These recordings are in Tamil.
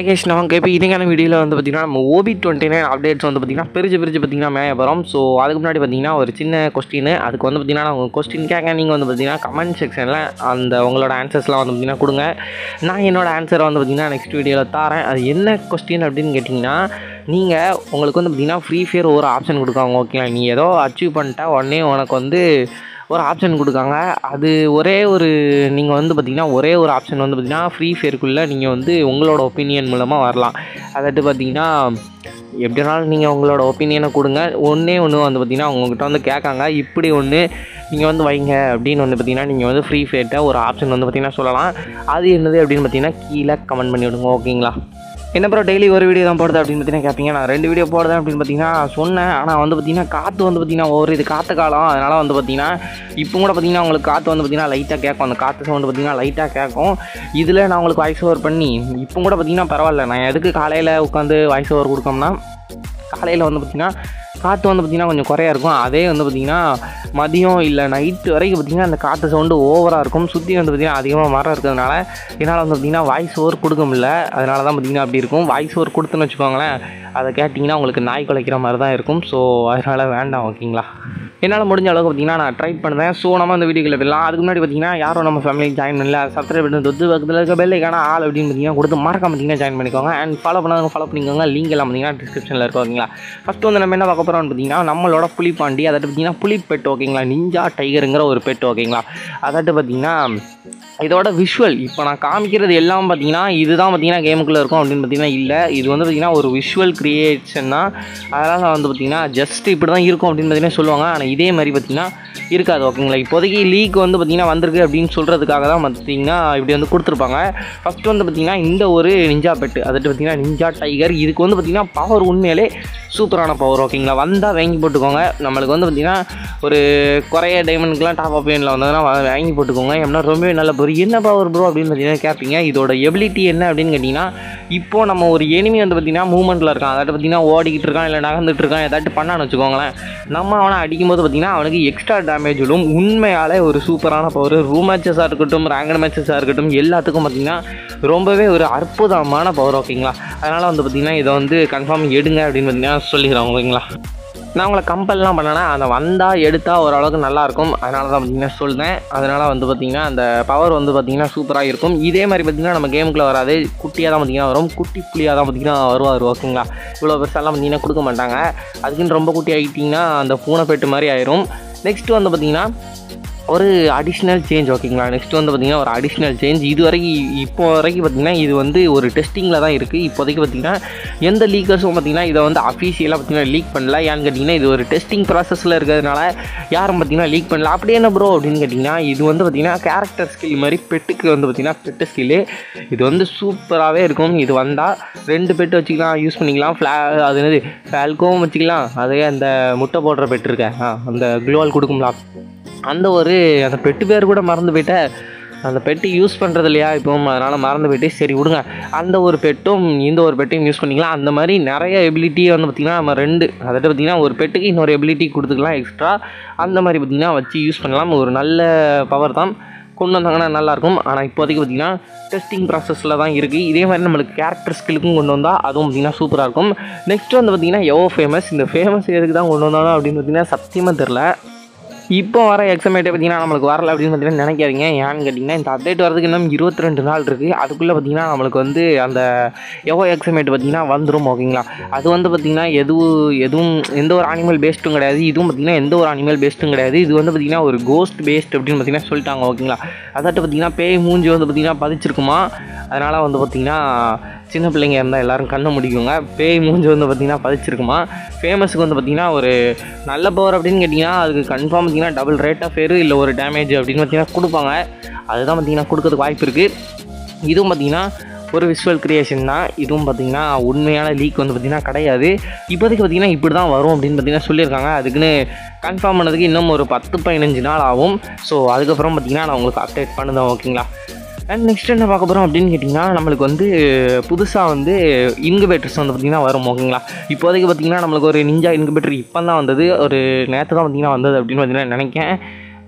ஹாய் கேஷ் நான் இப்போ இதுக்கான வீடியோவில் வந்து பார்த்திங்கன்னா நம்ம ஓபி டுவெண்ட்டி நைன் அப்டேட்ஸ் வந்து பார்த்திங்கன்னா பிரிச்சு பிரிச்சு பார்த்திங்கன்னா மேய போகிறோம் ஸோ அதுக்கு முன்னாடி பார்த்திங்கன்னா ஒரு சின்ன கொஸ்டின் அதுக்கு வந்து பார்த்திங்கன்னா நான் உங்கள் கொஸ்டின் கேட்க நீங்கள் வந்து பார்த்திங்கன்னா கமெண்ட் செக்ஷனில் அந்த உங்களோட ஆன்சர்ஸ்லாம் வந்து பார்த்திங்கன்னா கொடுங்க நான் என்னோட ஆன்சரை வந்து பார்த்திங்கன்னா நெக்ஸ்ட் வீடியோவில் தரேன் அது என்ன கொஸ்டின் அப்படின்னு கேட்டிங்கன்னா நீங்கள் உங்களுக்கு வந்து பார்த்திங்கன்னா ஃப்ரீ ஃபயர் ஒரு ஆப்ஷன் கொடுக்காங்க ஓகேங்களா நீ ஏதோ அச்சீவ் பண்ணிட்டா உடனே உனக்கு வந்து ஒரு ஆப்ஷன் கொடுக்காங்க அது ஒரே ஒரு நீங்கள் வந்து பார்த்திங்கன்னா ஒரே ஒரு ஆப்ஷன் வந்து பார்த்திங்கன்னா ஃப்ரீ ஃபயருக்குள்ளே நீங்கள் வந்து உங்களோட ஒப்பீனியன் மூலமாக வரலாம் அதாட்டு பார்த்தீங்கன்னா எப்படினாலும் நீங்கள் உங்களோட ஒப்பீனியனை கொடுங்க ஒன்றே ஒன்று வந்து பார்த்திங்கன்னா உங்ககிட்ட வந்து கேட்காங்க இப்படி ஒன்று நீங்கள் வந்து வைங்க அப்படின்னு வந்து பார்த்திங்கன்னா நீங்கள் வந்து ஃப்ரீ ஃபயர்கிட்ட ஒரு ஆப்ஷன் வந்து பார்த்திங்கன்னா சொல்லலாம் அது என்னது அப்படின்னு பார்த்தீங்கன்னா கீழே கமெண்ட் பண்ணி விடுங்க ஓகேங்களா என்ன ப்ரோ டெய்லி ஒரு வீடியோ தான் போடுறது அப்படின்னு பார்த்தீங்கன்னா கேட்பீங்க நான் ரெண்டு வீடியோ போடுறேன் அப்படின்னு பார்த்தீங்கன்னா சொன்னேன் ஆனால் வந்து பார்த்தீங்கன்னா காற்று வந்து பார்த்தீங்கன்னா ஒரு இது காற்று காலம் அதனால் வந்து பார்த்தீங்கன்னா இப்போ கூட பார்த்தீங்கன்னா உங்களுக்கு காற்று வந்து பார்த்தீங்கன்னா லைட்டாக கேட்கும் அந்த காற்று சவுண்டு பார்த்தீங்கன்னா லைட்டாக கேட்கும் இதில் நான் உங்களுக்கு வாய்ஸ் ஓவர் பண்ணி இப்போ கூட பார்த்தீங்கன்னா பரவாயில்ல நான் எதுக்கு காலையில் உட்காந்து வாய்ஸ் ஓவர் கொடுக்கோம்னா காலையில் வந்து பார்த்தீங்கன்னா காற்று வந்து பார்த்திங்கன்னா கொஞ்சம் குறையா இருக்கும் அதே வந்து பார்த்திங்கன்னா மதியம் இல்லை நைட்டு வரைக்கும் பார்த்திங்கன்னா அந்த காற்று சவுண்டு ஓவராக இருக்கும் சுற்றி வந்து பார்த்திங்கன்னா அதிகமாக மரம் இருக்கிறதுனால என்னால் வந்து பார்த்திங்கன்னா வாய்ஸ் ஓவர் கொடுக்க முடியல அதனால தான் பார்த்திங்கன்னா அப்படி இருக்கும் வாய்ஸ் ஓவர் கொடுத்துன்னு வச்சுக்கோங்களேன் அதை கேட்டிங்கன்னா உங்களுக்கு நாய் குலைக்கிற மாதிரி தான் இருக்கும் ஸோ அதனால் வேண்டாம் ஓகேங்களா என்னால் முடிஞ்ச அளவுக்கு பார்த்திங்கன்னா நான் ட்ரை பண்ணுறேன் ஸோ நம்ம அந்த வீடியோக்குள்ள போயிடலாம் அதுக்கு முன்னாடி பார்த்திங்கன்னா யாரும் நம்ம ஃபேமிலி ஜாயின் பண்ணல சப்ஸ்கிரைப் பண்ணி தொத்து பக்கத்தில் இருக்க பெல்லைக்கான ஆள் அப்படின்னு பார்த்தீங்கன்னா கொடுத்து மறக்காம பார்த்தீங்கன்னா ஜாயின் பண்ணிக்கோங்க அண்ட் ஃபாலோ பண்ணாதவங்க ஃபாலோ பண்ணிக்கோங்க லிங்க் எல்லாம் பார்த்தீங்கன்னா டிஸ்கிரிப்ஷனில் இருக்கும் ஓகேங்களா ஃபஸ்ட்டு வந்து நம்ம என்ன பார்க்க போகிறோம்னு பார்த்தீங்கன்னா நம்மளோட புலிப்பாண்டி அதாட்டு பார்த்தீங்கன்னா புலி பெட் ஓகேங்களா நிஞ்சா டைகருங்கிற ஒரு பெட் ஓகேங்களா அதாட்டு பார்த்தீங்கன்னா இதோட விஷுவல் இப்போ நான் காமிக்கிறது எல்லாம் பார்த்தீங்கன்னா இதுதான் பார்த்தீங்கன்னா கேமுக்குள்ளே இருக்கும் அப்படின்னு பார்த்தீங்கன்னா இல்லை இது வந்து பார்த்தீங்கன்னா ஒரு விஷுவல் க்ரியேஷன் தான் அதனால் வந்து பார்த்தீங்கன்னா ஜஸ்ட் இப்படி தான் இருக்கும் அப்படின்னு பார்த்தீங்கன்னா சொல்லுவாங்க ஆனால் இதே மாதிரி பார்த்தீங்கன்னா இருக்காது ஓகேங்களா இப்போதைக்கு லீக் வந்து பார்த்தீங்கன்னா வந்திருக்கு அப்படின்னு சொல்கிறதுக்காக தான் பார்த்தீங்கன்னா இப்படி வந்து கொடுத்துருப்பாங்க ஃபஸ்ட்டு வந்து பார்த்தீங்கன்னா இந்த ஒரு நிஞ்சா பெட்டு அதுட்டு பார்த்தீங்கன்னா நிஞ்சா டைகர் இதுக்கு வந்து பார்த்தீங்கன்னா பவர் உண்மையிலே சூப்பரான பவர் ஓகேங்களா வந்தால் வாங்கி போட்டுக்கோங்க நம்மளுக்கு வந்து பார்த்திங்கன்னா ஒரு குறைய டைமண்ட்க்குலாம் டாப் அப் வேனில் வந்ததுன்னா வா- வாங்கி போட்டுக்கோங்க ஏன்னா ரொம்பவே நல்ல பவர் என்ன பவர் ப்ரோ அப்படின்னு பார்த்தீங்கன்னா கேட்பீங்க இதோட எபிலிட்டி என்ன அப்படின்னு கேட்டிங்கன்னா இப்போது நம்ம ஒரு எனிமி வந்து பார்த்திங்கன்னா மூவ்மெண்ட்டில் இருக்கான் அதாட்டு பார்த்திங்கன்னா ஓடிக்கிட்டு இருக்கான் இல்லை நகர்ந்துட்டு இருக்கான் ஏதாட்டு பண்ணான்னு வச்சுக்கோங்களேன் நம்ம அவனை அடிக்கும்போது பார்த்திங்கன்னா அவனுக்கு எக்ஸ்ட்ரா டேமேஜ் விடும் உண்மையாலே ஒரு சூப்பரான பவர் ரூம் மேட்சஸாக இருக்கட்டும் ரேங்கட் மேட்சஸாக இருக்கட்டும் எல்லாத்துக்கும் பார்த்திங்கன்னா ரொம்பவே ஒரு அற்புதமான பவர் ஓகேங்களா அதனால் வந்து பார்த்திங்கன்னா இதை வந்து கன்ஃபார்ம் எடுங்க அப்படின்னு பார்த்தீங்கன்னா சொல்லிக்கிறேன் ஓகேங்களா நான் உங்களை கம்பல்லாம் பண்ணேன்னா அதை வந்தால் எடுத்தால் ஓரளவுக்கு நல்லாயிருக்கும் அதனால தான் பார்த்தீங்கன்னா சொல்றேன் அதனால் வந்து பார்த்திங்கன்னா அந்த பவர் வந்து பார்த்திங்கன்னா சூப்பராக இருக்கும் இதே மாதிரி பார்த்திங்கன்னா நம்ம கேமுக்குள்ளே வராது குட்டியாக தான் பார்த்திங்கன்னா வரும் குட்டி புளியாக தான் பார்த்திங்கன்னா வருவார் ஓகேங்களா இவ்வளோ பெருசாலாம் பார்த்திங்கன்னா கொடுக்க மாட்டாங்க அதுக்குன்னு ரொம்ப குட்டி ஆகிட்டிங்கன்னா அந்த பூனை பெட்டு மாதிரி ஆயிரும் நெக்ஸ்ட்டு வந்து பார்த்திங்கன்னா ஒரு அடிஷ்னல் சேஞ்ச் ஓகேங்களா நெக்ஸ்ட் வந்து பார்த்திங்கன்னா ஒரு அடிஷ்னல் சேஞ்ச் இது வரைக்கும் இப்போ வரைக்கும் பார்த்திங்கன்னா இது வந்து ஒரு டெஸ்டிங்கில் தான் இருக்குது இப்போதைக்கு பார்த்திங்கன்னா எந்த லீக்கர்ஸும் பார்த்திங்கன்னா இதை வந்து அஃபீஷியலாக பார்த்திங்கன்னா லீக் பண்ணல ஏன்னு கேட்டிங்கன்னா இது ஒரு டெஸ்டிங் ப்ராசஸில் இருக்கிறதுனால யாரும் பார்த்திங்கன்னா லீக் பண்ணல அப்படி என்ன ப்ரோ அப்படின்னு கேட்டிங்கன்னா இது வந்து பார்த்திங்கன்னா கேரக்டர் ஸ்கில் மாதிரி பெட்டுக்கு வந்து பார்த்திங்கன்னா பெட்டு ஸ்கில்லு இது வந்து சூப்பராகவே இருக்கும் இது வந்தால் ரெண்டு பெட்டு வச்சுக்கலாம் யூஸ் பண்ணிக்கலாம் ஃப்ளா அது என்னது ஃபேல்கோவும் வச்சுக்கலாம் அதே அந்த முட்டை போடுற பெட்டு இருக்கேன் ஆ அந்த க்ளோவால் கொடுக்கும்ல அந்த ஒரு அந்த பெட்டு பேர் கூட மறந்து போயிட்டேன் அந்த பெட்டு யூஸ் பண்ணுறது இல்லையா இப்போ அதனால் மறந்து போயிட்டு சரி விடுங்க அந்த ஒரு பெட்டும் இந்த ஒரு பெட்டையும் யூஸ் பண்ணிக்கலாம் அந்த மாதிரி நிறைய எபிலிட்டி வந்து பார்த்திங்கன்னா நம்ம ரெண்டு அதாவது பார்த்திங்கன்னா ஒரு பெட்டுக்கு இன்னொரு எபிலிட்டி கொடுத்துக்கலாம் எக்ஸ்ட்ரா அந்த மாதிரி பார்த்திங்கன்னா வச்சு யூஸ் பண்ணலாம் ஒரு நல்ல பவர் தான் கொண்டு வந்தாங்கன்னா நல்லாயிருக்கும் ஆனால் இப்போதைக்கு பார்த்திங்கன்னா டெஸ்டிங் ப்ராசஸில் தான் இருக்குது இதே மாதிரி நம்மளுக்கு கேரக்டர் ஸ்கில்லுக்கும் கொண்டு வந்தால் அதுவும் பார்த்திங்கன்னா சூப்பராக இருக்கும் நெக்ஸ்ட் வந்து பார்த்திங்கன்னா எவ்வளோ ஃபேமஸ் இந்த ஃபேமஸ் எதுக்கு தான் கொண்டு வந்தாலும் அப்படின்னு பார்த்திங்கன்னா சத்தியமாக தெரில இப்போ வர எக்ஸாமேட்டை பார்த்தீங்கன்னா நம்மளுக்கு வரல அப்படின்னு பார்த்தீங்கன்னா நினைக்காதீங்க ஏன்னு கேட்டிங்கன்னா இந்த அப்டேட் வரதுக்கு இன்னும் இருபத்தி ரெண்டு நாள் இருக்குது அதுக்குள்ளே பார்த்தீங்கன்னா நம்மளுக்கு வந்து அந்த எவோ எக்ஸாமேட் பார்த்தீங்கன்னா வந்துடும் ஓகேங்களா அது வந்து பார்த்திங்கன்னா எதுவும் எதுவும் எந்த ஒரு அனிமல் பேஸ்ட்டும் கிடையாது இதுவும் பார்த்திங்கன்னா எந்த ஒரு அனிமல் பேஸ்ட்டும் கிடையாது இது வந்து பார்த்திங்கன்னா ஒரு கோஸ்ட் பேஸ்ட் அப்படின்னு பார்த்தீங்கன்னா சொல்லிட்டாங்க ஓகேங்களா அதாட்டு பார்த்திங்கன்னா பேய் மூஞ்சி வந்து பார்த்திங்கன்னா பதிச்சிருக்குமா அதனால் வந்து பார்த்திங்கன்னா சின்ன பிள்ளைங்க இருந்தால் எல்லாரும் கண்ணை முடிக்குங்க பேய் மூஞ்சி வந்து பார்த்திங்கன்னா பதிச்சிருக்குமா ஃபேமஸுக்கு வந்து பார்த்திங்கன்னா ஒரு நல்ல பவர் அப்படின்னு கேட்டிங்கன்னா அதுக்கு கன்ஃபார்ம் பார்த்திங்கன்னா டபுள் ரேட் ஆஃப் ஃபேரு இல்லை ஒரு டேமேஜ் அப்படின்னு பார்த்திங்கன்னா கொடுப்பாங்க அதுதான் பார்த்திங்கன்னா கொடுக்கறதுக்கு வாய்ப்பு இருக்குது இதுவும் பார்த்திங்கன்னா ஒரு விஷுவல் கிரியேஷன் தான் இதுவும் பார்த்திங்கன்னா உண்மையான லீக் வந்து பார்த்திங்கன்னா கிடையாது இப்போதைக்கு பார்த்திங்கன்னா இப்படி தான் வரும் அப்படின்னு பார்த்திங்கன்னா சொல்லியிருக்காங்க அதுக்குன்னு கன்ஃபார்ம் பண்ணதுக்கு இன்னும் ஒரு பத்து பதினஞ்சு நாள் ஆகும் ஸோ அதுக்கப்புறம் பார்த்திங்கன்னா நான் உங்களுக்கு அப்டேட் பண்ணுதேன் ஓகேங்களா அண்ட் நெக்ஸ்ட் என்ன பார்க்க போகிறோம் அப்படின்னு கேட்டிங்கன்னா நம்மளுக்கு வந்து புதுசாக வந்து இன்குபேட்டர்ஸ் வந்து பார்த்திங்கன்னா வரும் ஓகேங்களா இப்போதைக்கு பார்த்திங்கன்னா நம்மளுக்கு ஒரு நிஞ்சா இன்குபேட்டர் இப்போ தான் வந்தது ஒரு நேற்று தான் பார்த்திங்கன்னா வந்தது அப்படின்னு பார்த்தீங்கன்னா நினைக்கிறேன்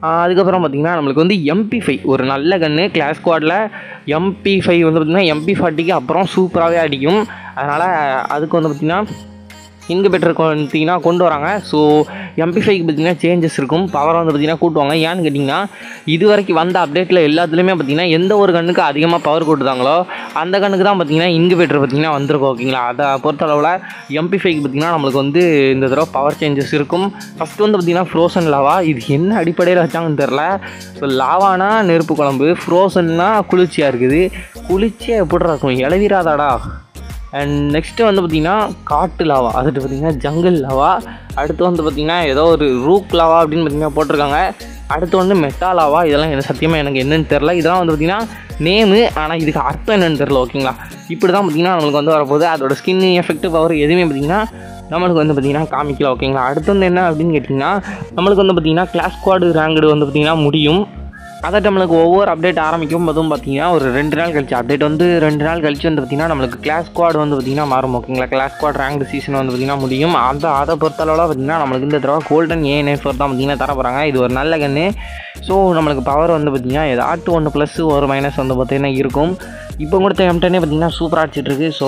அதுக்கப்புறம் பார்த்திங்கன்னா நம்மளுக்கு வந்து எம்பி ஃபைவ் ஒரு நல்ல கன்று கிளாஸ் ஸ்குவாடில் எம்பி ஃபைவ் வந்து பார்த்திங்கன்னா எம்பி ஃபார்ட்டிக்கு அப்புறம் சூப்பராகவே அடிக்கும் அதனால் அதுக்கு வந்து பார்த்திங்கன்னா இங்கு பெட்டர் பார்த்தீங்கன்னா கொண்டு வராங்க ஸோ எம்பி ஃபைவ்க்கு பார்த்தீங்கன்னா சேஞ்சஸ் இருக்கும் பவர் வந்து பார்த்தீங்கன்னா கூட்டுவாங்க ஏன்னு கேட்டிங்கன்னா இது வரைக்கும் வந்த அப்டேட்டில் எல்லாத்துலேயுமே பார்த்தீங்கன்னா எந்த ஒரு கண்ணுக்கு அதிகமாக பவர் கூட்டுதாங்களோ அந்த கண்ணுக்கு தான் பார்த்தீங்கன்னா இங்கு பெட்டர் பார்த்தீங்கன்னா வந்திருக்கும் ஓகேங்களா அதை பொறுத்தளவில் எம்பி ஃபைவ்க்கு பார்த்தீங்கன்னா நம்மளுக்கு வந்து இந்த தடவை பவர் சேஞ்சஸ் இருக்கும் ஃபஸ்ட்டு வந்து பார்த்தீங்கன்னா ஃப்ரோசன் லாவா இது என்ன அடிப்படையில் வச்சாங்கன்னு தெரில ஸோ லாவானா நெருப்பு குழம்பு ஃப்ரோசன்னா குளிர்ச்சியாக இருக்குது குளிர்ச்சியாக எப்படி இருக்கும் இளவிராதாடா அண்ட் நெக்ஸ்ட்டு வந்து பார்த்திங்கன்னா காட்டு லாவா அடுத்து பார்த்திங்கன்னா ஜங்கிள் லாவா அடுத்து வந்து பார்த்திங்கன்னா ஏதோ ஒரு ரூக் லாவா அப்படின்னு பார்த்திங்கன்னா போட்டிருக்காங்க அடுத்து வந்து மெட்டா லாவா இதெல்லாம் எனக்கு சத்தியமாக எனக்கு என்னன்னு தெரில இதெல்லாம் வந்து பார்த்திங்கன்னா நேமு ஆனால் இதுக்கு அர்த்தம் என்னன்னு தெரில ஓகேங்களா இப்படி தான் பார்த்திங்கன்னா நம்மளுக்கு வந்து வரப்போகுது அதோட ஸ்கின் எஃபெக்ட் பவர் எதுவுமே பார்த்திங்கன்னா நம்மளுக்கு வந்து பார்த்திங்கன்னா காமிக்கல ஓகேங்களா அடுத்து வந்து என்ன அப்படின்னு கேட்டிங்கன்னா நம்மளுக்கு வந்து பார்த்திங்கன்னா கிளாஸ் ஸ்குவாடு ரேங்கடு வந்து பார்த்திங்கன்னா முடியும் அதை நம்மளுக்கு ஒவ்வொரு அப்டேட் ஆரம்பிக்கும் போதும் பார்த்தீங்கன்னா ஒரு ரெண்டு நாள் கழிச்சு அப்டேட் வந்து ரெண்டு நாள் கழிச்சு வந்து பார்த்திங்கன்னா நம்மளுக்கு கிளாஸ் ஸ்குவாட் வந்து பார்த்திங்கன்னா மாறும் ஓகேங்களா கிளாஸ் ஸ்குவாட் ரேங்க் சீசன் வந்து பார்த்திங்கன்னா முடியும் அந்த அதை பொறுத்தளவில் பார்த்திங்கன்னா நம்மளுக்கு இந்த தடவை கோல்டன் ஏ நைஃபர் தான் பார்த்திங்கன்னா தர போகிறாங்க இது ஒரு நல்ல கன்று ஸோ நம்மளுக்கு பவர் வந்து பார்த்திங்கன்னா ஏதாட்டும் ஒன்று ப்ளஸ் ஒரு மைனஸ் வந்து பார்த்திங்கன்னா இருக்கும் இப்போ கொடுத்த எம்டனே பார்த்திங்கன்னா சூப்பராக அடிச்சிட்ருக்கு ஸோ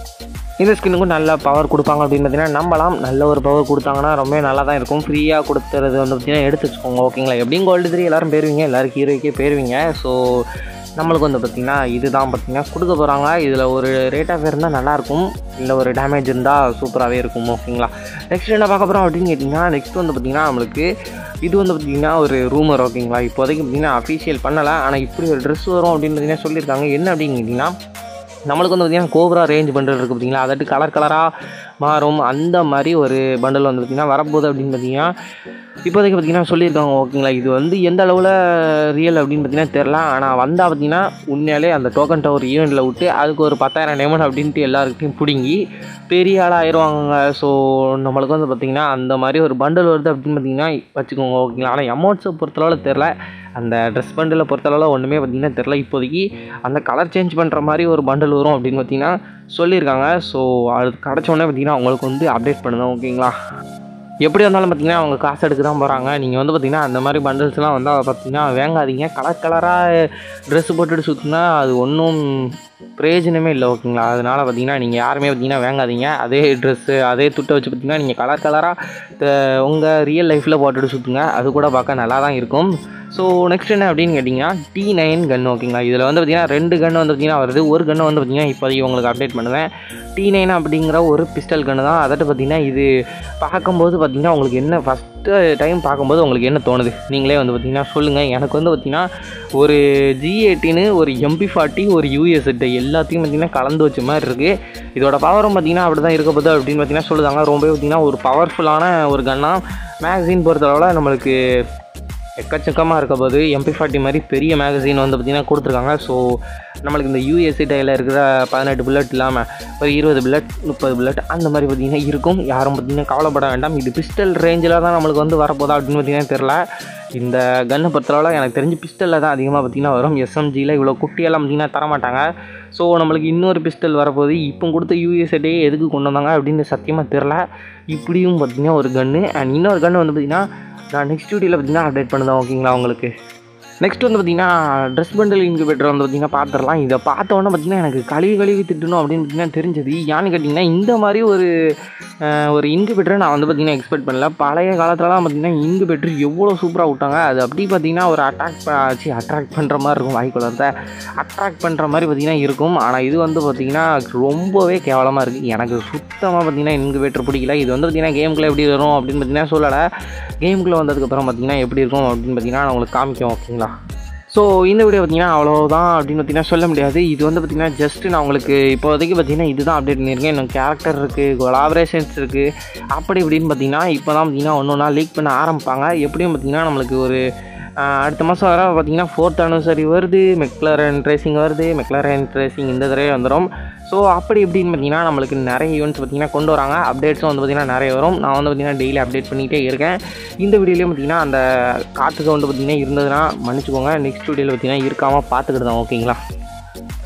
இந்த ஸ்கின்னுக்கும் நல்ல பவர் கொடுப்பாங்க அப்படின்னு பார்த்தீங்கன்னா நம்பலாம் நல்ல ஒரு பவர் கொடுத்தாங்கன்னா ரொம்ப நல்லா தான் இருக்கும் ஃப்ரீயாக கொடுத்துறது வந்து பார்த்தீங்கன்னா எடுத்து வச்சுக்கோங்க ஓகேங்களா எப்படியும் கோல்டு த்ரீ எல்லோரும் போயிருவீங்க எல்லோரும் ஹீரோக்கே போயிருவீங்க ஸோ நம்மளுக்கு வந்து பார்த்திங்கன்னா இதுதான் பார்த்திங்கன்னா கொடுக்க போகிறாங்க இதில் ஒரு ரேட் ஆஃப் இருந்தால் நல்லாயிருக்கும் இல்லை ஒரு டேமேஜ் இருந்தால் சூப்பராகவே இருக்கும் ஓகேங்களா நெக்ஸ்ட் என்ன பார்க்க போகிறோம் அப்படின்னு கேட்டிங்கன்னா நெக்ஸ்ட் வந்து பார்த்திங்கன்னா நம்மளுக்கு இது வந்து பார்த்திங்கன்னா ஒரு ரூமர் ஓகேங்களா இப்போதைக்கு பார்த்திங்கன்னா அஃபீஷியல் பண்ணலை ஆனால் இப்படி ஒரு ட்ரெஸ் வரும் அப்படின்னு பார்த்தீங்கன்னா சொல்லியிருக்காங்க என்ன அப்படின்னு கேட்டிங்கன்னா நம்மளுக்கு வந்து பார்த்திங்கன்னா கோப்ரா ரேஞ்ச் பண்டல் இருக்குது பார்த்திங்களா அதாட்டு கலர் கலராக மாறும் அந்த மாதிரி ஒரு பண்டல் வந்து பார்த்திங்கன்னா வரப்போகுது அப்படின்னு பார்த்தீங்கன்னா இப்போதைக்கு பார்த்திங்கன்னா சொல்லியிருக்காங்க ஓகேங்களா இது வந்து எந்த அளவில் ரியல் அப்படின்னு பார்த்தீங்கன்னா தெரில ஆனால் வந்தால் பார்த்திங்கன்னா உண்மையாலே அந்த டோக்கன் டவர் ஈவெண்ட்டில் விட்டு அதுக்கு ஒரு பத்தாயிரம் டேமண்ட் அப்படின்ட்டு எல்லாருக்கிட்டையும் பிடுங்கி பெரிய ஆளாக ஆயிடுவாங்க ஸோ நம்மளுக்கு வந்து பார்த்திங்கன்னா அந்த மாதிரி ஒரு பண்டல் வருது அப்படின்னு பார்த்தீங்கன்னா வச்சுக்கோங்க ஓகேங்களா ஆனால் அமௌண்ட்ஸை பொறுத்தளவில் தெரில அந்த ட்ரெஸ் பண்டிலை பொறுத்தளவில் ஒன்றுமே பார்த்திங்கன்னா தெரில இப்போதைக்கு அந்த கலர் சேஞ்ச் பண்ணுற மாதிரி ஒரு பண்டல் வரும் அப்படின்னு பார்த்தீங்கன்னா சொல்லியிருக்காங்க ஸோ அது கிடச்ச உடனே பார்த்திங்கன்னா அவங்களுக்கு வந்து அப்டேட் பண்ணுங்க ஓகேங்களா எப்படி இருந்தாலும் பார்த்தீங்கன்னா அவங்க காசு எடுக்க தான் போகிறாங்க நீங்கள் வந்து பார்த்தீங்கன்னா அந்த மாதிரி பண்டில்ஸ்லாம் வந்தால் பார்த்தீங்கன்னா வேங்காதீங்க கலர் கலராக ட்ரெஸ் போட்டுட்டு சுற்றினா அது ஒன்றும் பிரயோஜனமே இல்லை ஓகேங்களா அதனால் பார்த்தீங்கன்னா நீங்கள் யாருமே பார்த்தீங்கன்னா வேங்காதீங்க அதே ட்ரெஸ்ஸு அதே துட்டை வச்சு பார்த்தீங்கன்னா நீங்கள் கலர் கலராக உங்கள் ரியல் லைஃப்பில் போட்டுட்டு சுற்றுங்க அது கூட பார்க்க நல்லா தான் இருக்கும் ஸோ நெக்ஸ்ட் என்ன அப்படின்னு கேட்டிங்கன்னா டி நைன் கன் ஓகேங்களா இதில் வந்து பார்த்திங்கன்னா ரெண்டு கன் வந்து பார்த்திங்கன்னா வருது ஒரு கன்று வந்து பார்த்திங்கன்னா இப்போதைக்கு உங்களுக்கு அப்டேட் பண்ணுவேன் டி நைன் அப்படிங்கிற ஒரு பிஸ்டல் கன்று தான் அதட்டு பார்த்திங்கன்னா இது பார்க்கும்போது பார்த்திங்கன்னா உங்களுக்கு என்ன ஃபஸ்ட்டு டைம் பார்க்கும்போது உங்களுக்கு என்ன தோணுது நீங்களே வந்து பார்த்திங்கன்னா சொல்லுங்கள் எனக்கு வந்து பார்த்திங்கன்னா ஒரு ஜி எயிட்டின்னு ஒரு எம்பி ஃபார்ட்டி ஒரு யூஎஸ்எட்டு எல்லாத்தையும் பார்த்திங்கன்னா கலந்து வச்ச மாதிரி இருக்குது இதோட பவரும் பார்த்திங்கன்னா அப்படி தான் இருக்க போகுது அப்படின்னு பார்த்திங்கன்னா சொல்லுதாங்க ரொம்ப பார்த்திங்கன்னா ஒரு பவர்ஃபுல்லான ஒரு கன்னாக மேக்ஸின் பொறுத்தளவில் நம்மளுக்கு எக்கச்சக்கமாக இருக்க போது எம்பி ஃபார்ட்டி மாதிரி பெரிய மேகசின் வந்து பார்த்திங்கன்னா கொடுத்துருக்காங்க ஸோ நம்மளுக்கு இந்த யூஎஸ்சி டையில் இருக்கிற பதினெட்டு புல்லட் இல்லாமல் ஒரு இருபது புல்லட் முப்பது புல்லட் அந்த மாதிரி பார்த்திங்கன்னா இருக்கும் யாரும் பார்த்திங்கன்னா கவலைப்பட வேண்டாம் இது பிஸ்டல் ரேஞ்சில் தான் நம்மளுக்கு வந்து வரப்போதா அப்படின்னு பார்த்திங்கன்னா தெரில இந்த கன்னை பொறுத்தளவில் எனக்கு தெரிஞ்சு பிஸ்டலில் தான் அதிகமாக பார்த்திங்கன்னா வரும் எஸ்எம்ஜியில் இவ்வளோ குட்டியெல்லாம் பார்த்திங்கன்னா தரமாட்டாங்க ஸோ நம்மளுக்கு இன்னொரு பிஸ்டல் வரப்போகுது இப்போ கொடுத்த யூஎஸ்ஏட்டே எதுக்கு கொண்டு வந்தாங்க அப்படின்னு சத்தியமாக தெரில இப்படியும் பார்த்திங்கன்னா ஒரு கன்று அண்ட் இன்னொரு கன்று வந்து பார்த்திங்கன்னா நான் நெக்ஸ்ட் வீடியோவில் பார்த்தீங்கன்னா அப்டேட் பண்ணுதேன் ஓகேங்களா உங்களுக்கு நெக்ஸ்ட் வந்து பார்த்தீங்கன்னா ட்ரெஸ் பண்டல் இன்குபேட்டர் வந்து பார்த்தீங்கன்னா பார்த்துடலாம் இதை பார்த்த உடனே பார்த்தீங்கன்னா எனக்கு கழுவி கழுவி திட்டணும் அப்படின்னு பார்த்தீங்கன்னா தெரிஞ்சது ஏன்னு கேட்டிங்கன்னா இந்த மாதிரி ஒரு அஹ், ஒரு இன்குபேட்டரை நான் வந்து பார்த்தீங்கன்னா எக்ஸ்பெக்ட் பண்ணல பழைய காலத்துலலாம் பார்த்தீங்கன்னா இன்குபேட்டர் எவ்வளோ சூப்பராக விட்டாங்க அது அப்படி பார்த்தீங்கன்னா ஒரு அட்ராக்ட் ஆச்சு அட்ராக்ட் பண்ணுற மாதிரி இருக்கும் வாய்க்குள்ளத்தை அட்ராக்ட் பண்ணுற மாதிரி பார்த்தீங்கன்னா இருக்கும் ஆனால் இது வந்து பார்த்தீங்கன்னா ரொம்பவே கேவலமாக இருக்குது எனக்கு சுத்தமாக பார்த்தீங்கன்னா இன்குபேட்டர் பிடிக்கல இது வந்து பார்த்தீங்கன்னா கேமுக்குள்ளே எப்படி வரும் அப்படின்னு பார்த்தீங்கன்னா சொல்லலை கேமுக்குள்ளே வந்ததுக்கப்புறம் பார்த்தீங்கன்னா எப்படி இருக்கும் அப்படின்னு பார்த்தீங்கன்னா நான் உங்களுக்கு காமிக்கும் ஓகேங்களா ஸோ இந்த வீடியோ பார்த்தீங்கன்னா அவ்வளோதான் அப்படின்னு பார்த்தீங்கன்னா சொல்ல முடியாது இது வந்து பார்த்தீங்கன்னா ஜஸ்ட் நான் உங்களுக்கு இப்போதைக்கு பார்த்தீங்கன்னா இதுதான் அப்டேட் பண்ணியிருக்கேன் இன்னும் கேரக்டர் இருக்குது கொலாபரேஷன்ஸ் இருக்குது அப்படி இப்படின்னு பார்த்தீங்கன்னா இப்போ தான் பார்த்தீங்கன்னா ஒன்று ஒன்றா லீக் பண்ண ஆரம்பிப்பாங்க எப்படியும் பார்த்தீங்கன்னா நம்மளுக்கு ஒரு ஆஹ், அடுத்த மாதம் வர பார்த்தீங்கன்னா ஃபோர்த் அனிவர்சரி வருது மெக்லரன் ட்ரேசிங் வருது மெக்லரன் ட்ரேசிங் இந்த தடவை வந்துடும் ஸோ அப்படி இப்படின்னு பார்த்தீங்கன்னா நம்மளுக்கு நிறைய ஈவெண்ட்ஸ் பார்த்தீங்கன்னா கொண்டு வராங்க அப்டேட்ஸும் வந்து பார்த்தீங்கன்னா நிறைய வரும் நான் வந்து பார்த்தீங்கன்னா டெய்லி அப்டேட் பண்ணிகிட்டே இருக்கேன் இந்த வீடியோலேயும் பார்த்தீங்கன்னா அந்த காற்று சவுண்டு பார்த்தீங்கன்னா இருந்ததுன்னா மன்னிச்சுக்கோங்க நெக்ஸ்ட் வீடியோவில் பார்த்தீங்கன்னா இருக்காமல் பார்த்துக்கிட்டு தான் ஓகேங்களா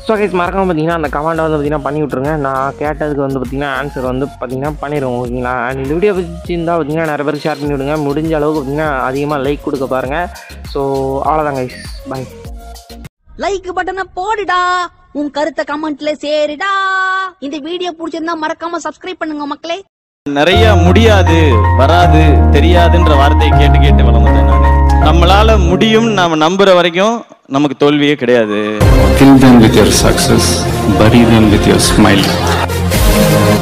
ஸோ கைஸ் மறக்காம பார்த்தீங்கன்னா அந்த கமெண்ட்டை வந்து பார்த்தீங்கன்னா பண்ணி விட்ருங்க நான் கேட்டதுக்கு வந்து பார்த்தீங்கன்னா ஆன்சர் வந்து பார்த்தீங்கன்னா பண்ணிடுவோம் ஓகேங்களா அண்ட் இந்த வீடியோ பிடிச்சிருந்தா பார்த்தீங்கன்னா நிறைய பேர் ஷேர் பண்ணி விடுங்க முடிஞ்ச அளவுக்கு பார்த்தீங்கன்னா அதிகமாக லைக் கொடுக்க பாருங்கள் ஸோ அவ்வளோதான் கைஸ் பாய் லைக் பட்டனை போடுடா உன் கருத்தை கமெண்ட்ல சேருடா இந்த வீடியோ பிடிச்சிருந்தா மறக்காம சப்ஸ்கிரைப் பண்ணுங்க மக்களே நிறைய முடியாது வராது தெரியாதுன்ற வார்த்தையை கேட்டு கேட்டு வளர்ந்தேன் நான் நம்மளால முடியும் நாம நம்புற வரைக்கும் நமக்கு தோல்வியே கிடையாது Kill them with your success, bury them with your smile.